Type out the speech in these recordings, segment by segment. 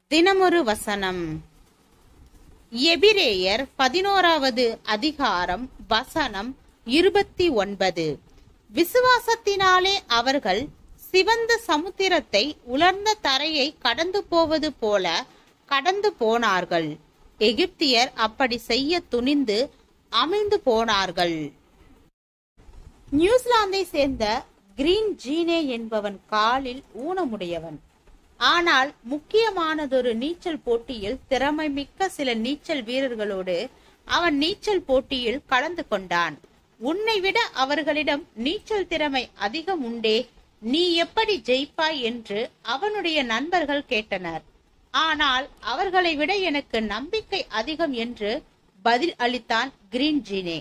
தினமொரு வசனம் எபிரேயர் பதினோராவது அதிகாரம் வசனம் இருபத்தி ஒன்பது விசுவாசத்தினாலே அவர்கள் சிவந்த சமுத்திரத்தை உலர்ந்த தரையை கடந்து போவது போல கடந்து போனார்கள் எகிப்தியர் அப்படி செய்ய துணிந்து அமிழ்ந்து போனார்கள் நியூசிலாந்தை சேர்ந்த கிரீன் ஜீனே என்பவன் காலில் ஊனமுடையவன் ஆனால் முக்கியமானதொரு நீச்சல் போட்டியில் திறமை மிக்க சில நீச்சல் வீரர்களோடு அவன் நீச்சல் போட்டியில் கலந்து கொண்டான் உன்னை விட அவர்களிடம் நீச்சல் திறமை அதிகம் உண்டே நீ எப்படி ஜெயிப்பாய் என்று அவனுடைய நண்பர்கள் கேட்டனர் ஆனால் அவர்களை விட எனக்கு நம்பிக்கை அதிகம் என்று பதில் அளித்தான் கிரீன் ஜீனே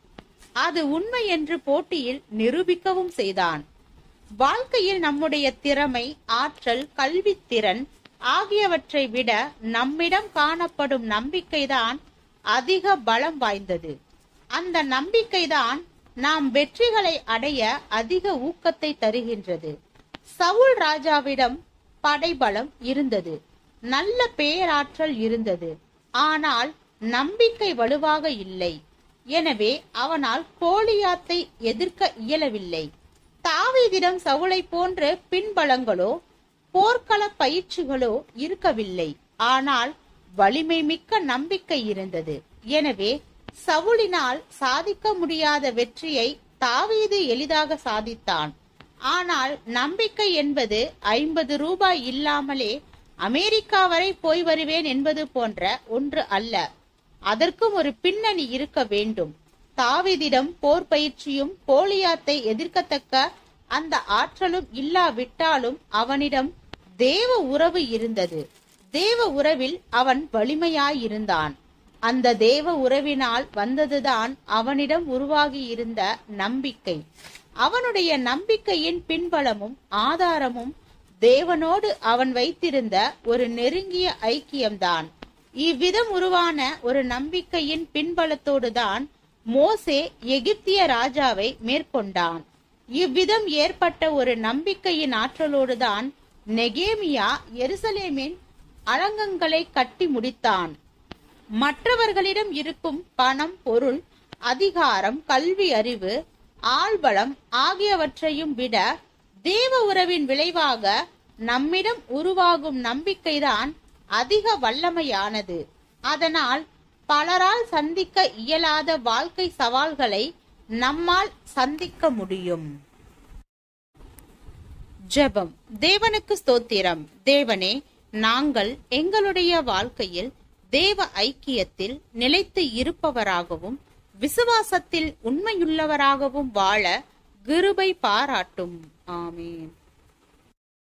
அது உண்மை என்று போட்டியில் நிரூபிக்கவும் செய்தான் வாழ்க்கையில் நம்முடைய திறமை ஆற்றல் கல்வித்திறன் ஆகியவற்றை விட நம்மிடம் காணப்படும் நம்பிக்கைதான் அதிக பலம் வாய்ந்தது அந்த நம்பிக்கைதான் நாம் வெற்றிகளை அடைய அதிக ஊக்கத்தை தருகின்றது சவுல் ராஜாவிடம் படைபலம் இருந்தது நல்ல பேராற்றல் இருந்தது ஆனால் நம்பிக்கை வலுவாக இல்லை எனவே அவனால் கோலியாத்தை எதிர்க்க இயலவில்லை தாவீதிடம் சவுளை போன்ற பின்பலங்களோ போர்க்கள பயிற்சிகளோ இருக்கவில்லை ஆனால் வலிமை மிக்க நம்பிக்கை இருந்தது எனவே சவுலினால் சாதிக்க முடியாத வெற்றியை தாவீது எளிதாக சாதித்தான் ஆனால் நம்பிக்கை என்பது ஐம்பது ரூபாய் இல்லாமலே அமெரிக்கா வரை போய் வருவேன் என்பது போன்ற ஒன்று அல்ல அதற்கும் ஒரு பின்னணி இருக்க வேண்டும் தாவீதிடம் போர் பயிற்சியும் கோலியாத்தை எதிர்க்கத்தக்க அந்த ஆற்றலும் இல்லாவிட்டாலும் அவனிடம் தேவ உறவு இருந்தது தேவ உறவில் அவன் வலிமையாயிருந்தான் அந்த தேவ உறவினால் வந்ததுதான் அவனிடம் உருவாகி இருந்த நம்பிக்கை அவனுடைய நம்பிக்கையின் பின்பலமும் ஆதாரமும் தேவனோடு அவன் வைத்திருந்த ஒரு நெருங்கிய ஐக்கியம்தான் இவ்விதம் உருவான ஒரு நம்பிக்கையின் பின்பலத்தோடுதான் மோசே எகிப்திய ராஜாவை மேற்கொண்டான் இவ்விதம் ஏற்பட்ட ஒரு நம்பிக்கையின் ஆற்றலோடுதான் நெகேமியா எருசலேமின் அலங்கங்களை கட்டி முடித்தான் மற்றவர்களிடம் இருக்கும் பணம் பொருள் அதிகாரம் கல்வி அறிவு ஆள்பலம் ஆகியவற்றையும் விட தேவ உறவின் விளைவாக நம்மிடம் உருவாகும் நம்பிக்கைதான் அதிக வல்லமையானது அதனால் பலரால் சந்திக்க இயலாத வாழ்க்கை சவால்களை நம்மால் சந்திக்க முடியும் ஜெபம் தேவனுக்கு ஸ்தோத்திரம் தேவனே நாங்கள் எங்களுடைய வாழ்க்கையில் தேவ ஐக்கியத்தில் நிலைத்து இருப்பவராகவும் விசுவாசத்தில் உண்மையுள்ளவராகவும் வாழ கிருபை பாராட்டும் ஆமேன்